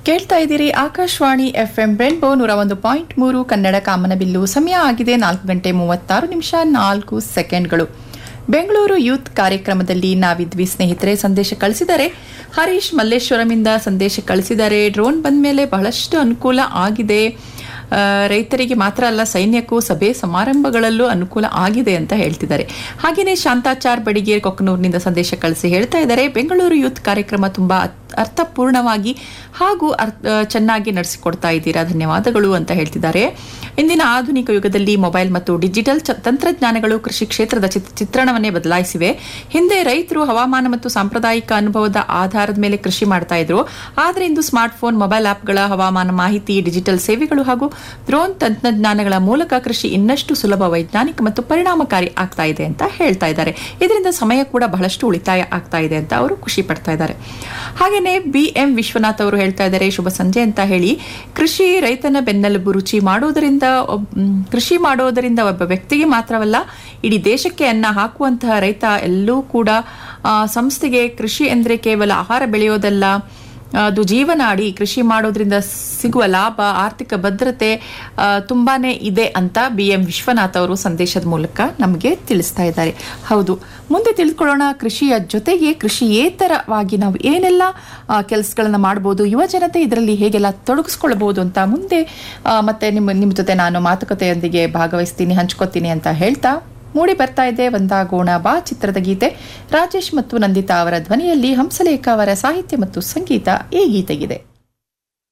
ಕೇಳ್ತಾ ಇದ್ದೀರಿ Akashvani F M ರೆನ್ಬೋ ನೂರ ಒಂದು ಪಾಯಿಂಟ್ ಮೂರು ಕನ್ನಡ ಕಾಮನಬಿಲ್ಲು ಸಮಯ ಆಗಿದೆ ನಾಲ್ಕು ಗಂಟೆ ಮೂವತ್ತಾರು ನಿಮಿಷ ನಾಲ್ಕು ಸೆಕೆಂಡ್ಗಳು ಬೆಂಗಳೂರು ಯೂತ್ ಕಾರ್ಯಕ್ರಮದಲ್ಲಿ ನಾವಿದ್ವಿ ಸ್ನೇಹಿತರೆ ಸಂದೇಶ ಕಳಿಸಿದರೆ ಹರೀಶ್ ಮಲ್ಲೇಶ್ವರಮಿಂದ ಸಂದೇಶ ಕಳಿಸಿದ್ದಾರೆ ಡ್ರೋನ್ ಬಂದ ಮೇಲೆ ಬಹಳಷ್ಟು ಅನುಕೂಲ ಆಗಿದೆ ಆ, ರೈತರಿಗೆ ಮಾತ್ರ ಅಲ್ಲ ಸೈನ್ಯಕ್ಕೂ ಸಭೆ ಸಮಾರಂಭಗಳಲ್ಲೂ ಅನುಕೂಲ ಆಗಿದೆ ಅಂತ ಹೇಳ್ತಿದ್ದಾರೆ ಹಾಗೆಯೇ ಶಾಂತಾಚಾರ್ ಬಡಿಗೇರ್ ಕೊಕ್ಕನೂರಿನಿಂದ ಸಂದೇಶ ಕಳಿಸಿ ಹೇಳ್ತಾ ಇದ್ದಾರೆ ಬೆಂಗಳೂರು ಯೂತ್ ಕಾರ್ಯಕ್ರಮ ತುಂಬಾ ಅತ್- ಅರ್ಥಪೂರ್ಣವಾಗಿ ಹಾಗೂ ಅರ್ಥ ಚೆನ್ನಾಗಿ ನಡೆಸಿಕೊಡ್ತಾ ಇದ್ದೀರಾ ಧನ್ಯವಾದಗಳು ಅಂತ ಹೇಳ್ತಿದ್ದಾರೆ ಇಂದಿನ ಆಧುನಿಕ ಯುಗದಲ್ಲಿ ಮೊಬೈಲ್ ಮತ್ತು ಡಿಜಿಟಲ್ ಚ- ತಂತ್ರಜ್ಞಾನಗಳು ಕೃಷಿ ಕ್ಷೇತ್ರದ ಚಿತ್- ಚಿತ್ರಣವನ್ನೇ ಬದಲಾಯಿಸಿವೆ ಹಿಂದೆ ರೈತರು ಹವಾಮಾನ ಮತ್ತು ಸಾಂಪ್ರದಾಯಿಕ ಅನುಭವದ ಆಧಾರದ ಮೇಲೆ ಕೃಷಿ ಮಾಡ್ತಾ ಇದ್ರು ಆದರೆ ಇಂದು ಸ್ಮಾರ್ಟ್ಫೋನ್ ಮೊಬೈಲ್ ಆಪ್ಗಳ ಹವಾಮಾನ ಮಾಹಿತಿ ಡಿಜಿಟಲ್ ಸೇವೆಗಳು ಹಾಗೂ ಡ್ರೋನ್ ತಂತ್ರಜ್ಞಾನಗಳ ಮೂಲಕ ಕೃಷಿ ಇನ್ನಷ್ಟು ಸುಲಭ ವೈಜ್ಞಾನಿಕ ಮತ್ತು ಪರಿಣಾಮಕಾರಿ ಆಗ್ತಾ ಇದೆ ಅಂತ ಹೇಳ್ತಾ ಇದ್ದಾರೆ ಇದರಿಂದ ಸಮಯ ಕೂಡ ಬಹಳಷ್ಟು ಉಳಿತಾಯ ಆಗ್ತಾ ಇದೆ ಅಂತ ಅವರು ಖುಷಿ ಪಡ್ತಾ ಇದ್ದಾರೆ ಹಾಗೇನೆ ಬಿ ಎಂ ವಿಶ್ವನಾಥ್ ಅವರು ಹೇಳ್ತಾ ಇದ್ದಾರೆ ಶುಭ ಸಂಜೆ ಅಂತ ಹೇಳಿ ಕೃಷಿ ರೈತನ ಬೆನ್ನೆಲುಬು ರುಚಿ ಮಾಡೋದರಿಂದ ಒಬ್- ಮ್, ಕೃಷಿ ಮಾಡೋದರಿಂದ ಒಬ್ಬ ವ್ಯಕ್ತಿಗೆ ಮಾತ್ರವಲ್ಲ ಇಡೀ ದೇಶಕ್ಕೆ ಅನ್ನ ಹಾಕುವಂತಹ ರೈತ ಎಲ್ಲೂ ಕೂಡ ಆ, ಸಂಸ್ಥೆಗೆ ಕೃಷಿ ಎಂದರೆ ಕೇವಲ ಆಹಾರ ಬೆಳೆಯೋದಲ್ಲ ಅದು ಜೀವನಾಡಿ ಕೃಷಿ ಮಾಡೋದ್ರಿಂದ ಸಿಗುವ ಲಾಭ ಆರ್ಥಿಕ ಭದ್ರತೆ ಆ, ತುಂಬಾನೇ ಇದೆ ಅಂತ ಬಿ ಎಂ ವಿಶ್ವನಾಥ್ ಅವರು ಸಂದೇಶದ ಮೂಲಕ ನಮಗೆ ತಿಳಿಸ್ತಾ ಇದ್ದಾರೆ ಹೌದು ಮುಂದೆ ತಿಳ್ಕೊಳ್ಳೋಣ ಕೃಷಿಯ ಜೊತೆಗೆ ಕೃಷಿಯೇತರವಾಗಿ ನಾವು ಏನೆಲ್ಲ ಕೆಲಸಗಳನ್ನ ಮಾಡ್ಬೋದು ಯುವ ಜನತೆ ಇದರಲ್ಲಿ ಹೇಗೆಲ್ಲ ತೊಡಗಿಸ್ಕೊಳ್ಬಹುದು ಅಂತ ಮುಂದೆ ಆ, ಮತ್ತೆ ನಿಮ್ಮ ನಿಮ್ಮ ಜೊತೆ ನಾನು ಮಾತುಕತೆಯೊಂದಿಗೆ ಭಾಗವಹಿಸ್ತೀನಿ ಹಂಚ್ಕೋತೀನಿ ಅಂತ ಹೇಳ್ತಾ ಮೂಡಿ ಬರ್ತಾ ಇದೆ ಒಂದಾಗೋಣ ಬಾ ಚಿತ್ರದ ಗೀತೆ ರಾಜೇಶ್ ಮತ್ತು ನಂದಿತಾ ಅವರ ಧ್ವನಿಯಲ್ಲಿ ಹಂಸಲೇಖ ಅವರ ಸಾಹಿತ್ಯ ಮತ್ತು ಸಂಗೀತ ಈ ಗೀತೆಗಿದೆ